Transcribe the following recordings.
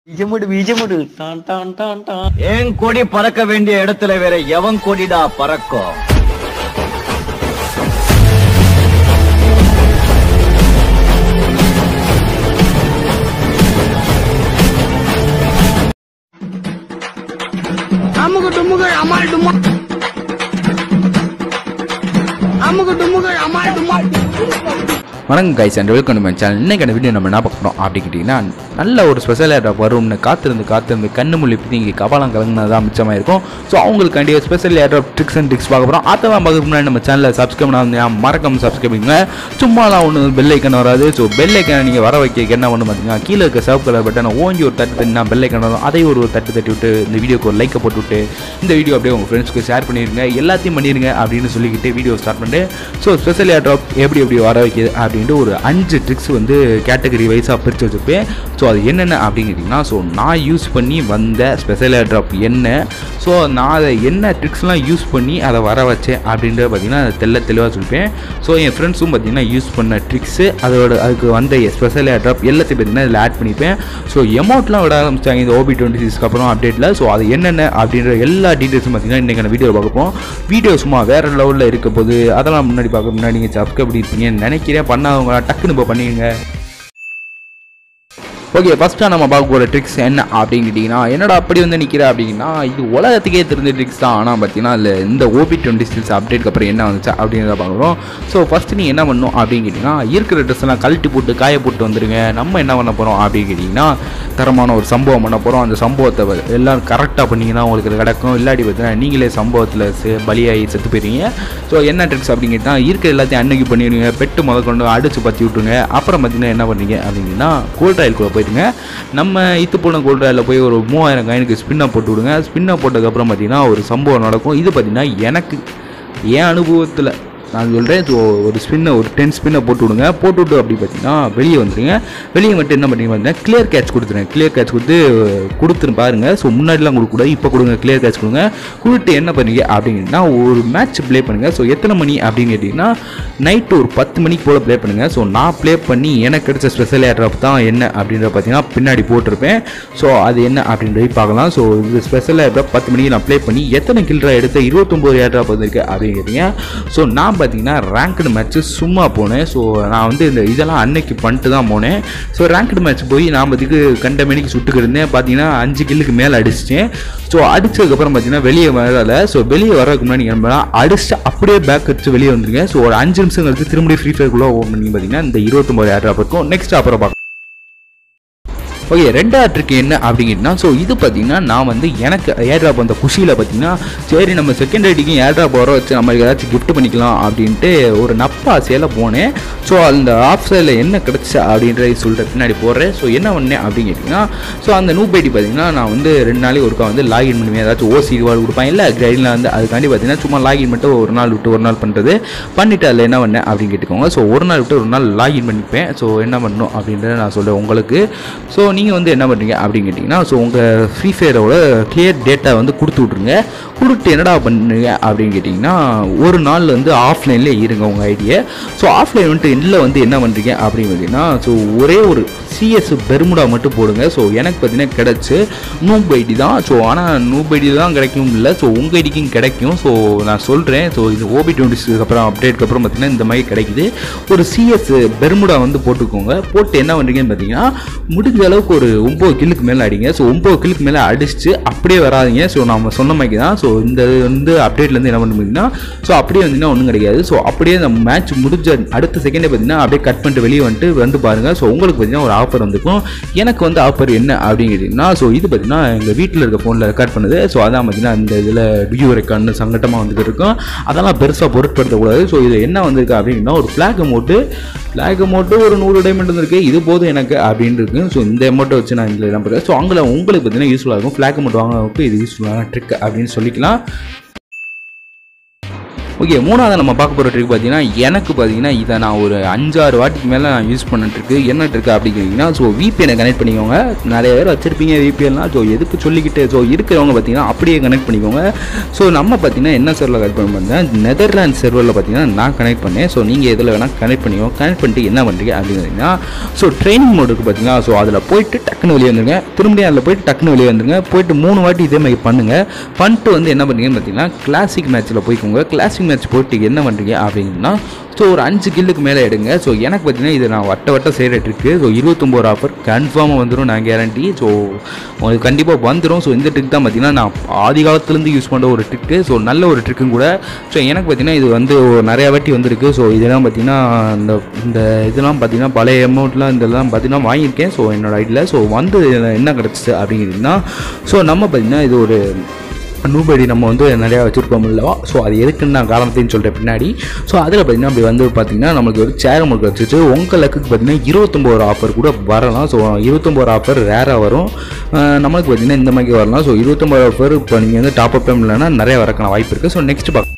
பீஜமுடு பீஜமுடு டான் டான் டான் டான் என் கொடி பறக்க வேண்டிய இடத்துல வேற எவன் கொடிடா பறக்கும் அமுகு டுமுகள் அமால் டுமா அமுகு டுமுகள் அமால் டுமா வணக்கம் guys and welcome to my channel இன்னைக்கான வீடியோ நம்ம என்ன பார்க்க போகிறோம் அப்படிக்கிட்டிங்கன்னா நல்ல ஒரு ஸ்பெஷல் ஏட்டா வரும்னு காத்திருந்து காத்திருந்து கண்ணு மொழி பற்றி இங்கே கபாலம் கலங்கினது தான் மிச்சமாக இருக்கும் ஸோ அவங்களுக்காண்டி ஸ்பெஷல் ஏட்டா ட்ரிக்ஸ் அண்ட் ட்ரிக்ஸ் பார்க்க போகிறோம் அதெல்லாம் பார்க்க முன்னாடி நம்ம சேனலை சப்ஸ்கிரைப் பண்ணாங்க மறக்காம சப்ஸ்கிரைப் பண்ணுங்க சும்மாலாம் ஒன்று பெல் ஐக்கன் வராது ஸோ பெல் ஐக்கனை நீங்கள் வர வைக்க என்ன பண்ணு பார்த்தீங்கன்னா கீழே இருக்க சிவப்பு கலர் பட்டனை ஓங்கி ஒரு தட்டு தட்டினா பெல் ஐக்கன் வரும் அதை ஒரு தட்டு தட்டி விட்டு இந்த வீடியோக்கு ஒரு லைக்கை போட்டு விட்டு இந்த வீடியோ அப்படியே உங்கள் ஃப்ரெண்ட்ஸ்க்கு ஷேர் பண்ணிடுங்க எல்லாத்தையும் பண்ணிடுங்க அப்படின்னு சொல்லிக்கிட்டு வீடியோ ஸ்டார்ட் பண்ணிட்டு ஸோ ஸ்பெஷல் ஏர் ட்ராப் எப்படி எப்படி வர வைக்கிது அப்படின்ட்டு ஒரு அஞ்சு ட்ரிக்ஸ் வந்து கேட்டகரி வைஸாக பிரித்து வச்சுருப்பேன் ஸோ அது என்னென்ன அப்படிங்கிறீங்கன்னா ஸோ நான் யூஸ் பண்ணி வந்த ஸ்பெஷல் ஏர் ட்ராப் என்ன ஸோ நான் அதை என்ன ட்ரிக்ஸ்லாம் யூஸ் பண்ணி அதை வர வச்சேன் அப்படின்றத பார்த்தீங்கன்னா அதை தெல்ல தெளிவாக சொல்லிப்பேன் ஸோ என் ஃப்ரெண்ட்ஸும் பார்த்தீங்கன்னா யூஸ் பண்ண ட்ரிக்ஸு அதோட அதுக்கு வந்த ஸ்பெஷல் ஏர் ட்ராப் எல்லாத்தையும் பார்த்தீங்கன்னா இதில் ஆட் பண்ணிப்பேன் ஸோ எமௌண்ட்லாம் விட ஆரம்பிச்சாங்க இந்த ஓபி டுவெண்ட்டி சிக்ஸ்க்கு அப்புறம் அப்டேட்டில் ஸோ அது என்னென்ன அப்படின்ற எல்லா டீட்டெயில்ஸும் பார்த்தீங்கன்னா இன்றைக்கான வீடியோ பார்க்க போகிறோம் வீடியோ சும்மா வேறு லெவலில் இருக்க போது அதெல்லாம் முன்னாடி பார்க்க முன்னாடி நீங்கள் சப்ஸ்கிரைப் பண்ணியிருப்பீங்கன்னு நினைக்கிறேன் பண்ணாதவங்க டக்குன்னு இப்போ பண்ணிடுங்க ஓகே ஃபஸ்ட்டாக நம்ம பார்க்க போகிற ட்ரிக்ஸ் என்ன அப்படின்னு கேட்டிங்கன்னா என்னடா அப்படி வந்து நிற்கிற அப்படின்னா இது உலகத்துக்கே தெரிஞ்ச ட்ரிக்ஸ் தான் ஆனால் பார்த்தீங்கன்னா இல்லை இந்த ஓபி டுவெண்ட்டி சிக்ஸ் அப்டேட்க்கு அப்புறம் என்ன வந்துச்சு அப்படிங்கிறத பார்க்குறோம் ஸோ ஃபஸ்ட்டு நீங்கள் என்ன பண்ணணும் அப்படின்னு கேட்டிங்கன்னா இருக்கிற ட்ரெஸ் எல்லாம் கழட்டி போட்டு காய போட்டு வந்துடுங்க நம்ம என்ன பண்ண போகிறோம் அப்படின்னு கேட்டிங்கன்னா தரமான ஒரு சம்பவம் பண்ண போகிறோம் அந்த சம்பவத்தை வ- எல்லாம் கரெக்டாக பண்ணிங்கன்னா உங்களுக்கு இது கிடக்கும் இல்லாட்டி பார்த்தீங்கன்னா நீங்களே சம்பவத்தில் செ- பலியாகி செத்து போயிருவீங்க ஸோ என்ன ட்ரிக்ஸ் அப்படின்னு கேட்டால் இருக்கிற எல்லாத்தையும் அன்னைக்கு பண்ணிடுவீங்க பெட்டு முத கொண்டு அடித்து பற்றி விட்டுருங்க அப்புறம் பார்த்தீங்கன்னா என்ன பண்ணீங்க அப்படிங்கன்னா கோல்ட் ஆயிலுக்குள்ளே போயிடுங்க நம்ம இத்து போன கோல்ட் ஆயிலில் போய் ஒரு மூவாயிரம் காயினுக்கு ஸ்பின்னை போட்டு விடுங்க ஸ்பின்னை போட்டதுக்கப்புறம் பார்த்தீங்கன்னா ஒரு சம்பவம் நடக்கும் இது பார்த்தீங்கன்னா எனக்கு என் அனுபவத்தில் நான் சொல்கிறேன் ஸோ ஒரு ஸ்பின்னை ஒரு டென் ஸ்பின்னை போட்டு விடுங்க போட்டு விட்டு அப்படி பார்த்தீங்கன்னா வெளியே வந்துடுங்க வெளியே மட்டும் என்ன பண்ணீங்க பார்த்தீங்கன்னா கிளியர் கேட்ச் கொடுத்துருங்க கிளியர் கேட்ச் கொடுத்து கொடுத்துரு பாருங்க ஸோ முன்னாடிலாம் கொடுக்கக்கூடாது இப்போ கொடுங்க கிளியர் கேட்ச் கொடுங்க கொடுத்து என்ன பண்ணீங்க அப்படிங்கன்னா ஒரு மேட்ச் ப்ளே பண்ணுங்கள் ஸோ எத்தனை மணி அப்படின்னு கேட்டிங்கன்னா நைட்டு ஒரு பத்து மணிக்கு போல் ப்ளே பண்ணுங்கள் ஸோ நான் ப்ளே பண்ணி எனக்கு கிடைச்ச ஸ்பெஷல் ஏர்ட்ராப் தான் என்ன அப்படின்றத பார்த்தீங்கன்னா பின்னாடி போட்டிருப்பேன் ஸோ அது என்ன அப்படின்றது பார்க்கலாம் ஸோ இது ஸ்பெஷல் ஏர்ட்ராப் பத்து மணிக்கு நான் ப்ளே பண்ணி எத்தனை கில்ட்ரா எடுத்த இருபத்தொம்போது ஏர்ட்ராப் வந்திருக்கு அப்படின்னு கேட்டீங்க ஸோ நான் பார்த்தீங்கன்னா ரேங்க்டு மேட்ச்சு சும்மா போனேன் ஸோ நான் வந்து இந்த இதெல்லாம் அன்னைக்கு பண்ணிட்டு தான் போனேன் ஸோ ரேங்க்டு மேட்ச் போய் நான் பற்றிக்கு கண்ட மணிக்கு சுட்டுக்கிட்டு இருந்தேன் பார்த்தீங்கன்னா அஞ்சு கில்லுக்கு மேலே அடிச்சிட்டேன் ஸோ அடிச்சதுக்கப்புறம் பார்த்தீங்கன்னா வெளியே வரல ஸோ வெளியே வரதுக்கு முன்னாடி என்ன பண்ணலாம் அடிச்சுட்டு அப்படியே பேக் அடிச்சு வெளியே வந்துருங்க ஸோ ஒரு அஞ்சு நிமிஷம் கழிச்சு திரும்பி ஃப்ரீ ஃபயர்க்குள்ளே ஓப்பன் பண்ணி பார்த்தீங்கன்னா இந்த இருபத்தொம்பது ஏர்ட்ராப் இருக்கும் நெக்ஸ்ட் அப்புறம் பார்க்கலாம் ஓகே ரெண்டாவது ட்ரிக் என்ன அப்படிங்கன்னா ஸோ இது பார்த்தீங்கன்னா நான் வந்து எனக்கு ஏர்ட்ராப் அந்த குஷியில் பார்த்தீங்கன்னா சரி நம்ம செகண்ட் ஐடிக்கும் ஏர்ட்ராப் வர வச்சு நம்ம ஏதாச்சும் gift பண்ணிக்கலாம் அப்படின்ட்டு ஒரு நப்பா சேல போனேன் ஸோ அந்த ஆஃப் சைடில் என்ன கிடச்சி அப்படின்றத சொல்லிட்டு பின்னாடி போடுறேன் ஸோ என்ன பண்ணேன் அப்படின்னு கேட்டிங்கன்னா ஸோ அந்த நூப் ஐடி பார்த்தீங்கன்னா நான் வந்து ரெண்டு நாளைக்கு ஒருக்கா வந்து லாகின் பண்ணுவேன் ஏதாச்சும் ஓசி ரிவார்டு கொடுப்பேன் இல்லை கைடில் வந்து அதுக்காண்டி பார்த்தீங்கன்னா சும்மா லாகின் மட்டும் ஒரு நாள் விட்டு ஒரு நாள் பண்ணுறது பண்ணிவிட்டு அதில் என்ன பண்ணேன் அப்படின்னு கேட்டுக்கோங்க ஸோ ஒரு நாள் விட்டு ஒரு நாள் லாகின் பண்ணிப்பேன் ஸோ என்ன பண்ணணும் அப்படின்றத நான் சொல்கிறேன் உங்களுக்கு ஸோ நீங்கள் வந்து என்ன பண்ணுறீங்க அப்படின்னு கேட்டிங்கன்னா ஸோ உங்கள் ஃப்ரீ ஃபயரோட கிளியர் டேட்டா வந்து கொடுத்து விட்ருங்க கொடுத்து என்னடா பண்ணுறீங்க அப்படின்னு கேட்டிங்கன்னா ஒரு நாள் வந்து ஆஃப்லைன்லேயே இருங்க உங்கள் ஐடியை ஸோ ஆஃப்லைன் வந்துட்டு எண்டில் வந்து என்ன பண்ணுறீங்க அப்படின்னு பார்த்தீங்கன்னா ஸோ ஒரே ஒரு சிஎஸ் பெர்முடா மட்டும் போடுங்க ஸோ எனக்கு பார்த்தீங்கன்னா கிடச்சி நூப் ஐடி தான் ஸோ ஆனால் நூப் ஐடி தான் கிடைக்கும் இல்லை ஸோ உங்கள் ஐடிக்கும் கிடைக்கும் ஸோ நான் சொல்கிறேன் ஸோ இது ஓபி டுவெண்ட்டி அப்புறம் அப்டேட்க்கு அப்புறம் பார்த்தீங்கன்னா இந்த மாதிரி கிடைக்குது ஒரு சிஎஸ் பெர்முடா வந்து போட்டுக்கோங்க போட்டு என்ன பண்ணுறீங்கன்னு பார்த்தீங்கன்னா முடிஞ்ச அளவுக்கு ஒரு ஒம்பது கில்லுக்கு மேலே அடிங்க ஸோ ஒம்பது கில்லுக்கு மேலே அடிச்சுட்டு அப்படியே வராதீங்க ஸோ நம்ம சொன்ன மாதிரி தான் ஸோ இந்த இது வந்து அப்டேட்லேருந்து என்ன பண்ணுறீங்கன்னா ஸோ அப்படியே வந்தீங்கன்னா ஒன்றும் கிடைக்காது ஸோ அப்படியே அந்த மேட்ச் முடிஞ்ச அடுத்த செகண்டே பார்த்தீங்கன்னா அப்படியே கட் பண்ணிட்டு வெளியே வந்துட்டு வந்து பாருங்கள் ஸோ உங்களுக்கு பார்த்தீங்கன்னா ஒரு ஆஃபர் வந்துக்கும் எனக்கு வந்து ஆஃபர் என்ன அப்படின்னு கேட்டிங்கன்னா ஸோ இது பார்த்தீங்கன்னா எங்கள் வீட்டில் இருக்க ஃபோனில் ரெக்கார்ட் பண்ணுது ஸோ அதான் பார்த்தீங்கன்னா இந்த இதில் வீடியோ ரெக்கார்ட்னு சங்கட்டமாக வந்துட்டு இருக்கும் அதெல்லாம் பெருசாக பொருட்படுத்தக்கூடாது ஸோ இது என்ன வந்திருக்கு அப்படின்னா ஒரு ஃப்ளாக் அமௌண்ட்டு ஃப்ளாக் அமௌண்ட்டு ஒரு நூறு டைமண்ட் வந்திருக்கு இது போதும் எனக்கு அப்படின்னு இருக்கு ஸோ இந்த அமௌண்ட்டை வச்சு நான் இதில் என்ன பண்ணுறேன் ஸோ அங்கே உங்களுக்கு பார்த்தீங்கன்னா யூஸ்ஃபுல்லாக இருக்கும் ஃப்ளாக் அமௌண்ட் வாங்குறதுக்கு இது யூஸ்ஃபுல்லான ட்ரிக் அப்படின்னு சொல்லிக்கலாம் ஓகே மூணாவது நம்ம பார்க்க போகிற ட்ரிக் பார்த்தீங்கன்னா எனக்கு பார்த்தீங்கன்னா இதை நான் ஒரு அஞ்சாறு வாட்டிக்கு மேலே நான் யூஸ் பண்ணிட்டுருக்கு என்ன ட்ரிக் அப்படிங்கிறீங்கன்னா ஸோ விபிஎனை கனெக்ட் பண்ணிக்கோங்க நிறைய பேர் வச்சிருப்பீங்க விபிஎன்லாம் ஸோ எதுக்கு சொல்லிக்கிட்டு ஸோ இருக்கிறவங்க பார்த்தீங்கன்னா அப்படியே கனெக்ட் பண்ணிக்கோங்க ஸோ நம்ம பார்த்தீங்கன்னா என்ன சர்வரில் கனெக்ட் பண்ண பார்த்தீங்கன்னா நெதர்லாண்ட் சர்வரில் பார்த்தீங்கன்னா நான் கனெக்ட் பண்ணேன் ஸோ நீங்கள் எதில் வேணால் கனெக்ட் பண்ணிக்கோங்க கனெக்ட் பண்ணிட்டு என்ன பண்ணுறீங்க அப்படிங்கிறீங்கன்னா ஸோ ட்ரைனிங் மோட் இருக்குது பார்த்தீங்கன்னா ஸோ அதில் போயிட்டு டக்குன்னு வெளியே வந்துருங்க திரும்பியும் அதில் போயிட்டு டக்குன்னு வெளியே வந்துருங்க போயிட்டு மூணு வாட்டி இதே மாதிரி பண்ணுங்கள் பண்ணிட்டு வந்து என்ன பண்ணுறீங்கன்னு பார்த்தீங்கன்னா கிளாசிக் மேட்ச்சில் போய்க்கோங்க கிளாசிக் மேட்ச் போயிட்டு என்ன பண்ணுறீங்க அப்படின்னா ஸோ ஒரு அஞ்சு கில்லுக்கு மேலே எடுங்க ஸோ எனக்கு பார்த்தீங்கன்னா இது நான் வட்ட வட்ட செய்கிற ட்ரிக்கு ஸோ இருபத்தொம்போது ஆஃபர் கன்ஃபார்மாக வந்துடும் நான் கேரண்டி ஸோ உங்களுக்கு கண்டிப்பாக வந்துடும் ஸோ இந்த ட்ரிக் தான் பார்த்தீங்கன்னா நான் ஆதி காலத்துலேருந்து யூஸ் பண்ணுற ஒரு ட்ரிக்கு ஸோ நல்ல ஒரு ட்ரிக்கும் கூட ஸோ எனக்கு பார்த்தீங்கன்னா இது வந்து ஒரு நிறைய வாட்டி வந்திருக்கு ஸோ இதெல்லாம் பார்த்தீங்கன்னா இந்த இந்த இதெல்லாம் பார்த்தீங்கன்னா பழைய அமௌண்ட்லாம் இதெல்லாம் பார்த்தீங்கன்னா வாங்கியிருக்கேன் ஸோ என்னோட ஐடியில் ஸோ வந்து என்ன கிடச்சிச்சு அப்படிங்கிறதுனா ஸோ நம்ம பார்த்தீங்கன்னா இது ஒரு நூபடி நம்ம வந்து நிறையா வச்சுருக்கோம் இல்லவா ஸோ அது எதுக்குன்னு நான் காரணத்தையும் சொல்கிறேன் பின்னாடி ஸோ அதில் பார்த்தீங்கன்னா அப்படி வந்து பார்த்தீங்கன்னா நமக்கு ஒரு சேர் நமக்கு வச்சுச்சு உங்கள் லக்குக்கு பார்த்தீங்கன்னா இருபத்தொம்போது ஆஃபர் கூட வரலாம் ஸோ இருபத்தொம்போது ஆஃபர் ரேராக வரும் அஹ் நம்மளுக்கு பார்த்தீங்கன்னா இந்த மாதிரி வரலாம் ஸோ இருபத்தொம்போது ஆஃபர் இப்போ நீங்கள் வந்து டாப் அப் இல்லைன்னா நிறைய வரக்கான வாய்ப்பு இருக்குது ஸோ நெக்ஸ்ட் பார்க்க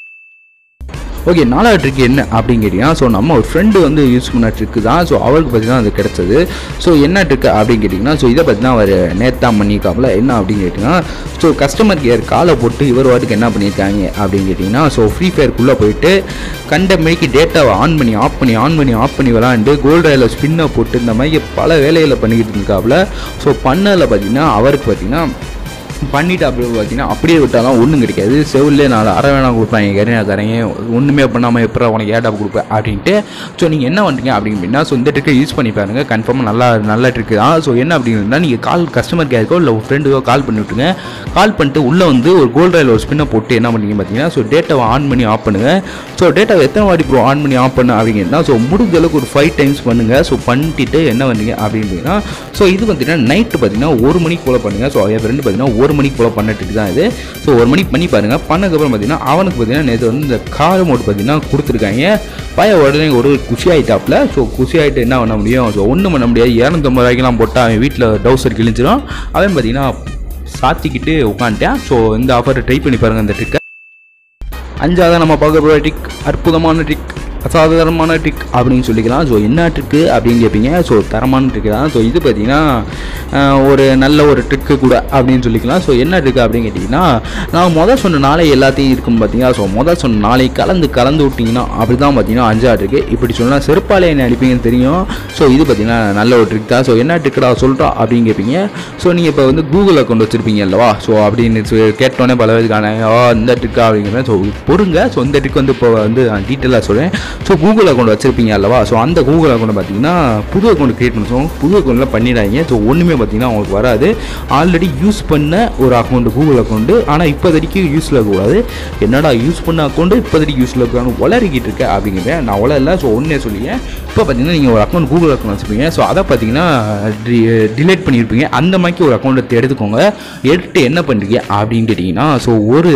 ஓகே நாலாவது ட்ரிக் என்ன அப்படின்னு கேட்டிங்கன்னா ஸோ நம்ம ஒரு ஃப்ரெண்டு வந்து யூஸ் பண்ண ட்ரிக்கு தான் ஸோ அவருக்கு பார்த்தீங்கன்னா அது கிடச்சது ஸோ என்ன ட்ரிக்கு அப்படின்னு கேட்டிங்கன்னா ஸோ இதை பார்த்தீங்கன்னா அவர் நேத்தான் பண்ணியிருக்காப்புல என்ன அப்படின்னு கேட்டிங்கன்னா ஸோ கஸ்டமர் கேர் காலை போட்டு இவர் வாட்டுக்கு என்ன பண்ணியிருக்காங்க அப்படின்னு கேட்டிங்கன்னா ஸோ ஃப்ரீ ஃபயருக்குள்ளே போயிட்டு கண்ட மணிக்கு டேட்டாவை ஆன் பண்ணி ஆஃப் பண்ணி ஆன் பண்ணி ஆஃப் பண்ணி விளாண்டு கோல்டு ரயிலில் ஸ்பின்னை போட்டு இந்த மாதிரி பல வேலைகளை பண்ணிக்கிட்டு இருக்காப்புல ஸோ பண்ணதில் பார்த்தீங்கன்னா அவருக்கு பார்த்தீங்கன்னா பண்ணிட்டு அப்படி பார்த்தீங்கன்னா அப்படியே விட்டாலும் ஒன்றும் கிடைக்காது செவிலே நாலு அரை வேணா கொடுப்பேன் என் கரையா தரேங்க ஒன்றுமே பண்ணாமல் எப்போ உனக்கு ஏடாப் கொடுப்பேன் அப்படின்ட்டு ஸோ நீங்கள் என்ன பண்ணுறீங்க அப்படின்னா ஸோ இந்த ட்ரிக்கை யூஸ் பண்ணி பாருங்க கன்ஃபார்மாக நல்லா நல்ல ட்ரிக்கு தான் ஸோ என்ன அப்படின்னா நீங்கள் கால் கஸ்டமர் கேருக்கோ இல்லை ஒரு ஃப்ரெண்டுக்கோ கால் பண்ணி விட்டுருங்க கால் பண்ணிட்டு உள்ளே வந்து ஒரு கோல்டு ரயில் ஒரு ஸ்பின்னை போட்டு என்ன பண்ணுறீங்க பார்த்தீங்கன்னா ஸோ டேட்டாவை ஆன் பண்ணி ஆஃப் பண்ணுங்கள் ஸோ டேட்டாவை எத்தனை வாட்டி ப்ரோ ஆன் பண்ணி ஆஃப் பண்ண அப்படிங்கன்னா ஸோ முடிஞ்ச அளவுக்கு ஒரு ஃபைவ் டைம்ஸ் பண்ணுங்கள் ஸோ பண்ணிட்டு என்ன பண்ணுறீங்க அப்படின்னா ஸோ இது பார்த்தீங்கன்னா நைட்டு பார்த்தீங்கன்னா ஒரு மணிக்கு போல் பண்ணுங்கள் ஸோ என் ஃப்ரெண்டு பார்த்தீங்கன்னா ஒரு மணிக்கு போல் பண்ணிட்டு தான் இது ஸோ ஒரு மணிக்கு பண்ணி பாருங்கள் பண்ணதுக்கப்புறம் பார்த்தீங்கன்னா அவனுக்கு பார்த்தீங்கன்னா நேற்று வந்து இந்த கார் மோட் பார்த்தீங்கன்னா கொடுத்துருக்காங்க பையன் உடனே ஒரு குஷி ஆகிட்டாப்புல ஸோ குஷி ஆகிட்டு என்ன பண்ண முடியும் ஸோ ஒன்றும் பண்ண முடியாது இரநூத்தம்பது ரூபாய்க்கெலாம் போட்டால் அவன் வீட்டில் டவுசர் கிழிஞ்சிடும் அவன் பார்த்தீங்கன்னா சாத்திக்கிட்டு உட்காந்துட்டேன் ஸோ இந்த ஆஃபரை ட்ரை பண்ணி பாருங்கள் இந்த ட்ரிக்கை அஞ்சாவது நம்ம பார்க்க போகிற ட்ரிக் அற்புதமான ட்ரிக் அசாதாரணமான ட்ரிக் அப்படின்னு சொல்லிக்கலாம் ஸோ என்ன ட்ரிக்கு அப்படின்னு கேட்பீங்க ஸோ தரமான ட்ரிக்கு தான் ஸோ இது பார்த்தீங்கன்னா ஆஹ், ஒரு நல்ல ஒரு ட்ரிக்கு கூட அப்படின்னு சொல்லிக்கலாம் ஸோ என்ன ட்ரிக்கு அப்படின்னு கேட்டிங்கன்னா நான் முதல் சொன்ன நாளை எல்லாத்தையும் இருக்கும் பார்த்தீங்கன்னா ஸோ முதல் சொன்ன நாளை கலந்து கலந்து விட்டிங்கன்னா அப்படி தான் பார்த்தீங்கன்னா அஞ்சாவது ட்ரிக்கு இப்படி சொன்னால் செருப்பாலே என்ன அடிப்பீங்கன்னு தெரியும் ஸோ இது பார்த்தீங்கன்னா நல்ல ஒரு ட்ரிக் தான் ஸோ என்ன ட்ரிக்கடா சொல்கிறா அப்படின்னு கேட்பீங்க ஸோ நீங்கள் இப்போ வந்து கூகுள் அக்கௌண்ட் வச்சுருப்பீங்க அல்லவா ஸோ அப்படின்னு சொல்லி கேட்டோன்னே பல பேருக்கான ஓ இந்த ட்ரிக்கா அப்படிங்கிற ஸோ பொறுங்க ஸோ இந்த ட்ரிக் வந்து இப்போ வந்து நான் டீட்டெயிலாக சொல்கிறேன் ஸோ கூகுள் அக்கௌண்ட் வச்சிருப்பீங்க அல்லவா ஸோ அந்த கூகுள் அக்கௌண்ட் பார்த்தீங்கன்னா புது அக்கௌண்ட் கிரியேட் பண்ணுவோம் புது அக்கௌண்ட்டில் பண்ணிடாதீங்க ஸோ ஒன்றுமே பார்த்தீங்கன்னா உங்களுக்கு வராது ஆல்ரெடி யூஸ் பண்ண ஒரு அக்கௌண்ட் கூகுள் அக்கௌண்ட் ஆனால் இப்போதைக்கு யூஸில் இருக்கக்கூடாது என்னடா யூஸ் பண்ண அக்கௌண்ட் இப்போதைக்கு யூஸில் இருக்கான்னு உளறிக்கிட்டு இருக்க அப்படிங்கிறேன் நான் உளரல ஸோ ஒன்றே சொல்லிங்க இப்போ பார்த்தீங்கன்னா நீங்கள் ஒரு அக்கௌண்ட் கூகுள் அக்கௌண்ட் வச்சுருப்பீங்க ஸோ அதை பார்த்தீங்கன்னா டிலேட் பண்ணியிருப்பீங்க அந்த மாதிரி ஒரு அக்கௌண்ட்டை எடுத்துக்கோங்க எடுத்து என்ன பண்ணுறீங்க அப்படின்னு கேட்டிங்கன்னா ஸோ ஒரு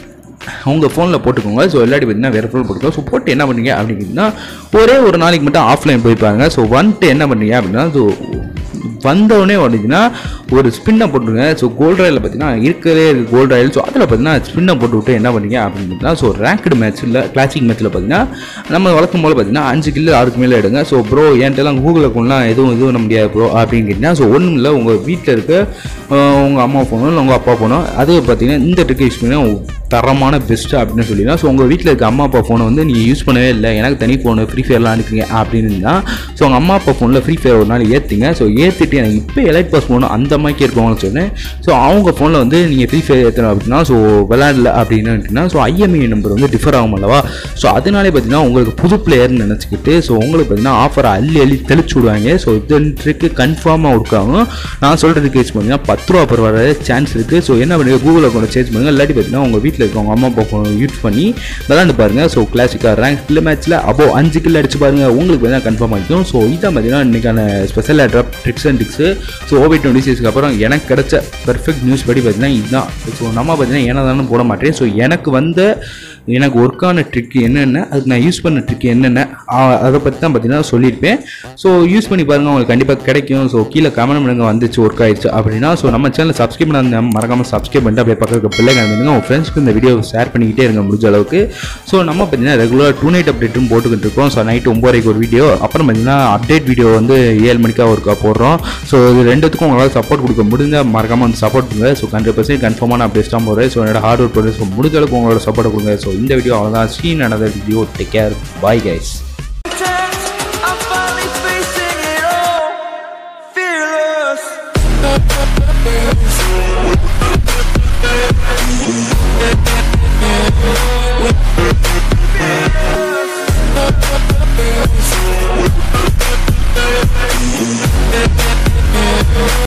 உங்கள் ஃபோனில் போட்டுக்கோங்க ஸோ இல்லாட்டி பார்த்தீங்கன்னா வேறு ஃபோன் போட்டுக்கோங்க ஸோ போட்டு என்ன பண்ணுறீங்க அப்படின்னா ஒரே ஒரு நாளைக்கு மட்டும் ஆஃப்லைன் போய் பாருங்க ஸோ வந்துட்டு என்ன பண்ணுறீங்க அப்படின்னா ஸோ வந்தவுடனே வந்துச்சுன்னா ஒரு ஸ்பின்னை போட்டுருங்க ஸோ கோல்ட் ராயில் பார்த்தீங்கன்னா இருக்கிறதே கோல்ட் ராயல் ஸோ அதில் பார்த்தீங்கன்னா ஸ்பின்னை போட்டு விட்டு என்ன பண்ணுறீங்க அப்படின்னா ஸோ ரேங்க்டு மேட்ச்சில் கிளாசிக் மேட்ச்சில் பார்த்தீங்கன்னா நம்ம வழக்கம் போல் பார்த்தீங்கன்னா அஞ்சு கில்லு ஆறுக்கு மேலே எடுங்க ஸோ ப்ரோ என்கிட்டலாம் கூகுள் அக்கௌண்ட்லாம் எதுவும் இது பண்ண முடியாது ப்ரோ அப்படின்னு கேட்டிங்கன்னா ஸோ ஒன்றும் இல்லை உங்கள் வீட்டில் இருக்க உங்கள் அம்மா ஃபோனோ இல்லை உங்கள் அப்பா ஃபோனோ அது பார்த்தீங்கன்னா இந்த ட்ரிக் யூஸ் பண்ணி தரமான பெஸ்ட்டு அப்படின்னு சொல்லிடலாம் ஸோ உங்கள் வீட்டில் இருக்க அம்மா அப்பா ஃபோனை வந்து நீங்கள் யூஸ் பண்ணவே இல்லை எனக்கு தனி ஃபோனு ஃப்ரீ ஃபயர்லாம் அனுப்புங்க அப்படின்னு தான் ஸோ உங்கள் அம்மா அப்பா ஃபோனில் ஃப்ரீ ஃபயர் ஒரு நாள் ஏற்றுங்க ஸோ ஏற்றிட்டு எனக்கு இப்போ எலைட் பாஸ் ஃபோனு அந்த மாதிரி இருக்கவங்கன்னு சொன்னேன் ஸோ அவங்க ஃபோனில் வந்து நீங்கள் ஃப்ரீ ஃபயர் ஏற்றணும் அப்படின்னா ஸோ விளையாடல அப்படின்னு ஸோ ஐஎம்இ நம்பர் வந்து டிஃபர் ஆகும் அல்லவா ஸோ அதனாலே பார்த்தீங்கன்னா உங்களுக்கு புது பிளேயர்னு நினச்சிக்கிட்டு ஸோ உங்களுக்கு பார்த்தீங்கன்னா ஆஃபரை அள்ளி அள்ளி தெளிச்சு விடுவாங்க ஸோ இதுக்கு கன்ஃபார்மாக ஒர்க்காகும் நான் சொல்கிறதுக்கு கேஸ் பார்த்தீங்கன்னா பத்து ரூபா ஆஃபர் வர சான்ஸ் இருக்குது ஸோ என்ன பண்ணுங்க கூகுள் அக்கௌண்ட் சேஞ்ச் பண்ணுங்க இல்லாட்டி பார்த்தீங்கன்னா உங்கள் வீட்டில் இருக்கவங்க அம்மா அப்பா ஃபோன் யூஸ் பண்ணி விளாண்டு பாருங்க ஸோ கிளாசிக்காக ரேங்க் கில் மேட்ச்சில் அப்போ அஞ்சு கில் அடிச்சு பாருங்க உங்களுக்கு பார்த்தீங்கன்னா கன்ஃபார்ம் ஆகிக்கும் ஸோ இதான் பார்த்தீங்கன்னா இன்றைக்கான special drop tricks and tricks so OB twenty சிக்ஸ்க்கு அப்புறம் எனக்கு கிடைச்ச பெர்ஃபெக்ட் நியூஸ் படி பார்த்தீங்கன்னா இதுதான் ஸோ நம்ம பார்த்தீங்கன்னா ஏன்னா தானே போட மாட்டேன் ஸோ எனக்கு வந்த எனக்கு ஒர்க்கான ட்ரிக் என்னென்ன அதுக்கு நான் யூஸ் பண்ண ட்ரிக் என்னென்ன ஆ- அதை பற்றி தான் பார்த்தீங்கன்னா சொல்லியிருப்பேன் ஸோ யூஸ் பண்ணி பாருங்கள் உங்களுக்கு கண்டிப்பாக கிடைக்கும் ஸோ கீழே கமெண்ட் பண்ணுங்க வந்துச்சு ஒர்க் ஆயிடுச்சு அப்படின்னா ஸோ நம்ம சேனல் சப்ஸ்கிரைப் பண்ண மறக்காமல் சப்ஸ்கிரைப் பண்ணிட்டு அப்படியே பக்கத்துக்கு பிள்ளை பண்ணுங்க உங்கள் ஃப்ரெண்ட்ஸ்க்கு இந்த இந்த வீடியோ ஷேர் பண்ணிக்கிட்டே இருங்க முடிஞ்ச அளவுக்கு ஸோ நம்ம பார்த்தீங்கன்னா ரெகுலராக டூ நைட் அப்டேட்டும் போட்டுக்கிட்டு இருக்கோம் ஸோ நைட்டு ஒம்பதுக்கு ஒரு வீடியோ அப்புறம் பார்த்தீங்கன்னா அப்டேட் வீடியோ வந்து ஏழு மணிக்காக ஒருக்கா போடுறோம் ஸோ இது ரெண்டுத்துக்கும் உங்களால் சப்போர்ட் கொடுக்க முடிஞ்சால் மறக்காமல் வந்து சப்போர்ட் கொடுங்க ஸோ ஹண்ட்ரட் பர்சன்ட் கன்ஃபார்மான அப்டேட்ஸ் தான் போகிறேன் ஸோ என்னோட ஹார்ட் ஒர்க் பண்ணுறது ஸோ முடிஞ்ச அளவுக்கு உங்களோட சப்போர்ட் கொடுங்க ஸோ இந்த வீடியோ அவ்வளோதான் scene another video take care bye guys